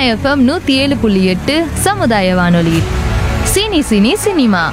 FM நூற்றி ஏழு புள்ளி எட்டு சமுதாய வானொலி சினி சினி சினிமா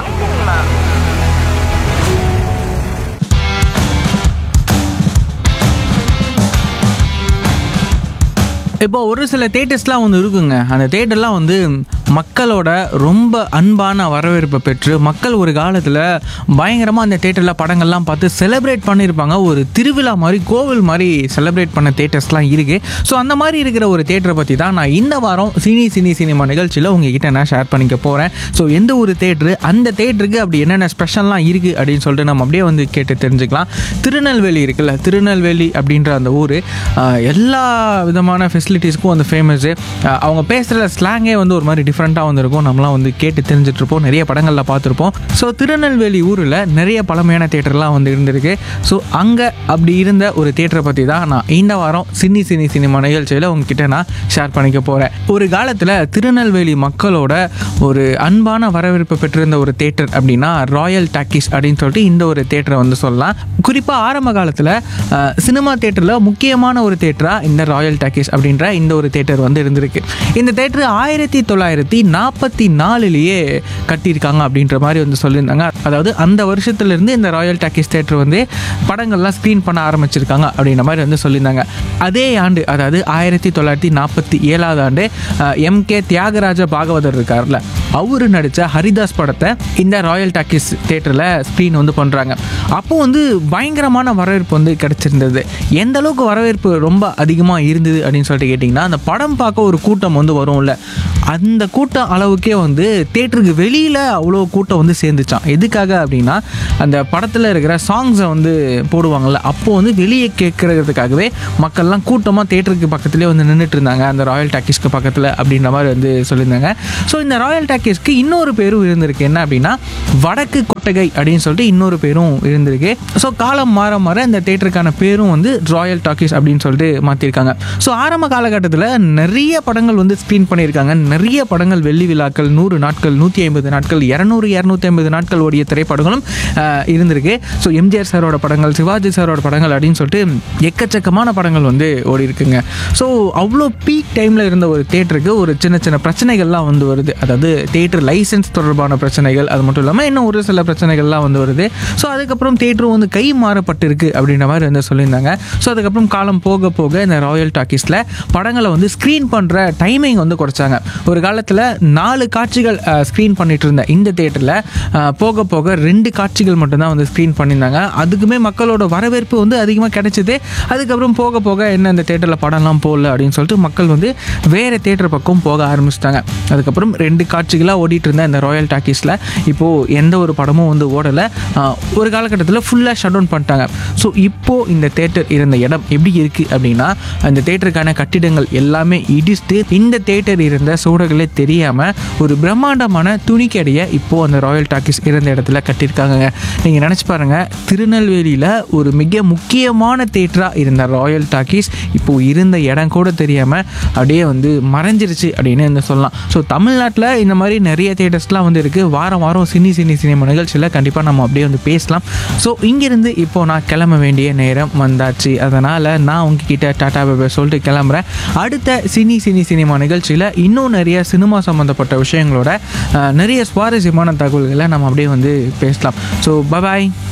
இப்போ ஒரு சில தேட்டர்ஸ்லாம் வந்து இருக்குங்க அந்த தேட்டர்லாம் வந்து மக்களோட ரொம்ப அன்பான வரவேற்பை பெற்று மக்கள் ஒரு காலத்தில் பயங்கரமாக அந்த தேட்டரில் படங்கள்லாம் பார்த்து செலிப்ரேட் பண்ணியிருப்பாங்க ஒரு திருவிழா மாதிரி கோவில் மாதிரி செலிப்ரேட் பண்ண தேட்டர்ஸ்லாம் இருக்குது ஸோ அந்த மாதிரி இருக்கிற ஒரு தேட்டரை பற்றி தான் நான் இந்த வாரம் சினி சினி சினிமா நிகழ்ச்சியில் உங்ககிட்ட நான் ஷேர் பண்ணிக்க போகிறேன் ஸோ எந்த ஒரு தேட்டரு அந்த தேட்டருக்கு அப்படி என்னென்ன ஸ்பெஷல்லாம் இருக்குது அப்படின்னு சொல்லிட்டு நம்ம அப்படியே வந்து கேட்டு தெரிஞ்சுக்கலாம் திருநெல்வேலி இருக்குல்ல திருநெல்வேலி அப்படின்ற அந்த ஊர் எல்லா விதமான ஃபெசிலிட்டிஸ்க்கும் வந்து ஃபேமஸ்ஸு அவங்க பேசுகிற ஸ்லாங்கே வந்து ஒரு மாதிரி டிஃப்ரெண்ட்டாக வந்திருக்கும் நம்மளாம் வந்து கேட்டு தெரிஞ்சுட்டு இருப்போம் நிறைய படங்களில் பார்த்துருப்போம் ஸோ திருநெல்வேலி ஊரில் நிறைய பழமையான தேட்டர்லாம் வந்து இருந்திருக்கு ஸோ அங்கே அப்படி இருந்த ஒரு தேட்டரை பற்றி தான் நான் இந்த வாரம் சினி சினி சினிமா நிகழ்ச்சியில் உங்ககிட்ட நான் ஷேர் பண்ணிக்க போகிறேன் ஒரு காலத்தில் திருநெல்வேலி மக்களோட ஒரு அன்பான வரவேற்பு பெற்றிருந்த ஒரு தேட்டர் அப்படின்னா ராயல் டாக்கிஸ் அப்படின்னு சொல்லிட்டு இந்த ஒரு தேட்டரை வந்து சொல்லலாம் குறிப்பாக ஆரம்ப காலத்தில் சினிமா தேட்டரில் முக்கியமான ஒரு தேட்டராக இந்த ராயல் டாக்கிஸ் அப்படின்ற இந்த ஒரு தேட்டர் வந்து இருந்திருக்கு இந்த தேட்டர் ஆயிரத்தி தொள்ளாயிரத்தி நாற்பத்தி நாலுலேயே கட்டியிருக்காங்க அப்படின்ற மாதிரி வந்து சொல்லியிருந்தாங்க அதாவது அந்த வருஷத்துலேருந்து இந்த ராயல் டாக்கிஸ் தேட்டர் வந்து படங்கள்லாம் ஸ்க்ரீன் பண்ண ஆரம்பிச்சிருக்காங்க அப்படின்ற மாதிரி வந்து சொல்லியிருந்தாங்க அதே ஆண்டு அதாவது ஆயிரத்தி தொள்ளாயிரத்தி நாற்பத்தி ஏழாவது ஆண்டு எம் கே தியாகராஜ பாகவதர் இருக்கார்ல அவரு நடித்த ஹரிதாஸ் படத்தை இந்த ராயல் டாக்கிஸ் தேட்டரில் ஸ்க்ரீன் வந்து பண்ணுறாங்க அப்போ வந்து பயங்கரமான வரவேற்பு வந்து கிடச்சிருந்தது எந்த அளவுக்கு வரவேற்பு ரொம்ப அதிகமாக இருந்தது அப்படின்னு சொல்லிட்டு கேட்டிங்கன்னா அந்த படம் பார்க்க ஒரு கூட்டம் வந்து வரும்ல அந்த கூட்டம் அளவுக்கே வந்து தேட்டருக்கு வெளியில் அவ்வளோ கூட்டம் வந்து சேர்ந்துச்சான் எதுக்காக அப்படின்னா அந்த படத்தில் இருக்கிற சாங்ஸை வந்து போடுவாங்கள்ல அப்போ வந்து வெளியே கேட்கறதுக்காகவே மக்கள்லாம் கூட்டமாக தேட்டருக்கு பக்கத்துலேயே வந்து நின்றுட்டு இருந்தாங்க அந்த ராயல் டாக்கீஸ்க்கு பக்கத்தில் அப்படின்ற மாதிரி வந்து சொல்லியிருந்தாங்க ஸோ இந்த ராயல் டாக்கீஸ்க்கு இன்னொரு பேரும் இருந்திருக்கு என்ன அப்படின்னா வடக்கு கொட்டகை அப்படின்னு சொல்லிட்டு இன்னொரு பேரும் இருந்திருக்கு ஸோ காலம் மாற மாற இந்த தேட்டருக்கான பேரும் வந்து ராயல் டாக்கீஸ் அப்படின்னு சொல்லிட்டு மாற்றிருக்காங்க ஸோ ஆரம்ப காலகட்டத்தில் நிறைய படங்கள் வந்து ஸ்க்ரீன் பண்ணியிருக்காங்க நிறைய படங்கள் வெள்ளி விழாக்கள் நூறு நாட்கள் நூற்றி ஐம்பது நாட்கள் இரநூறு இரநூத்தி ஐம்பது நாட்கள் ஓடிய திரைப்படங்களும் ஆஹ், இருந்திருக்கு ஸோ எம்ஜிஆர் சாரோட படங்கள் சிவாஜி சாரோட படங்கள் அப்படின்னு சொல்லிட்டு எக்கச்சக்கமான படங்கள் வந்து ஓடி இருக்குங்க ஸோ அவ்வளோ பீக் டைமில் இருந்த ஒரு தேட்டருக்கு ஒரு சின்ன சின்ன பிரச்சனைகள்லாம் வந்து வருது அதாவது தேட்டர் லைசன்ஸ் தொடர்பான பிரச்சனைகள் அது மட்டும் இல்லாமல் இன்னும் ஒரு சில பிரச்சனைகள்லாம் வந்து வருது ஸோ அதுக்கப்புறம் தேட்டரும் வந்து கை மாறப்பட்டிருக்கு அப்படின்ற மாதிரி வந்து சொல்லியிருந்தாங்க ஸோ அதுக்கப்புறம் காலம் போக போக இந்த ராயல் டாக்கீஸில் படங்களை வந்து ஸ்க்ரீன் பண்ணுற டைமிங் வந்து குறைச்சாங்க ஒரு காலத்தில் நாலு காட்சிகள் ஸ்க்ரீன் பண்ணிட்டு இருந்த இந்த தேட்டரில் போக போக ரெண்டு காட்சிகள் மட்டும்தான் வந்து ஸ்க்ரீன் பண்ணியிருந்தாங்க அதுக்குமே மக்களோட வரவேற்பு வந்து அதிகமாக கிடைச்சிது அதுக்கப்புறம் போக போக என்ன இந்த தேட்டரில் படம்லாம் போடல அப்படின்னு சொல்லிட்டு மக்கள் வந்து வேறு தேட்டர் பக்கம் போக ஆரம்பிச்சிட்டாங்க அதுக்கப்புறம் ரெண்டு காட்சிகளாக ஓடிட்டு இருந்த இந்த ராயல் டாக்கீஸில் இப்போது எந்த ஒரு படமும் வந்து ஓடலை ஒரு காலகட்டத்தில் ஃபுல்லாக ஷட் டவுன் பண்ணிட்டாங்க ஸோ இப்போது இந்த தேட்டர் இருந்த இடம் எப்படி இருக்குது அப்படின்னா அந்த தேட்டருக்கான கட்டிடங்கள் எல்லாமே இடிச்சுட்டு இந்த தேட்டர் இருந்த சூழல்களே தெரியாமல் ஒரு பிரம்மாண்டமான துணிக்கடையை இப்போது அந்த ராயல் டாக்கீஸ் இருந்த இடத்துல கட்டியிருக்காங்கங்க நீங்கள் நினச்சி பாருங்கள் திருநெல்வேலியில் ஒரு மிக முக்கியமான தேட்டராக இருந்த ராயல் டாக்கீஸ் இப்போது இருந்த இடம் கூட தெரியாமல் அப்படியே வந்து மறைஞ்சிருச்சு அப்படின்னு வந்து சொல்லலாம் ஸோ தமிழ்நாட்டில் இந்த மாதிரி நிறைய தேட்டர்ஸ்லாம் வந்து இருக்குது வாரம் வாரம் சினி சினி சினிமா நிகழ்ச்சியில் கண்டிப்பாக நம்ம அப்படியே வந்து பேசலாம் ஸோ இங்கேருந்து இப்போ நான் கிளம்ப வேண்டிய நேரம் வந்தாச்சு அதனால் நான் உங்ககிட்ட டாடா பாபா சொல்லிட்டு கிளம்புறேன் அடுத்த சினி சினி சினிமா நிகழ்ச்சியில் இன்னும் நிறைய சினிமா சம்மந்தப்பட்ட விஷயங்களோட அஹ், நிறைய சுவாரஸ்யமான தகவல்களை நம்ம அப்படியே வந்து பேசலாம் ஸோ பபாய்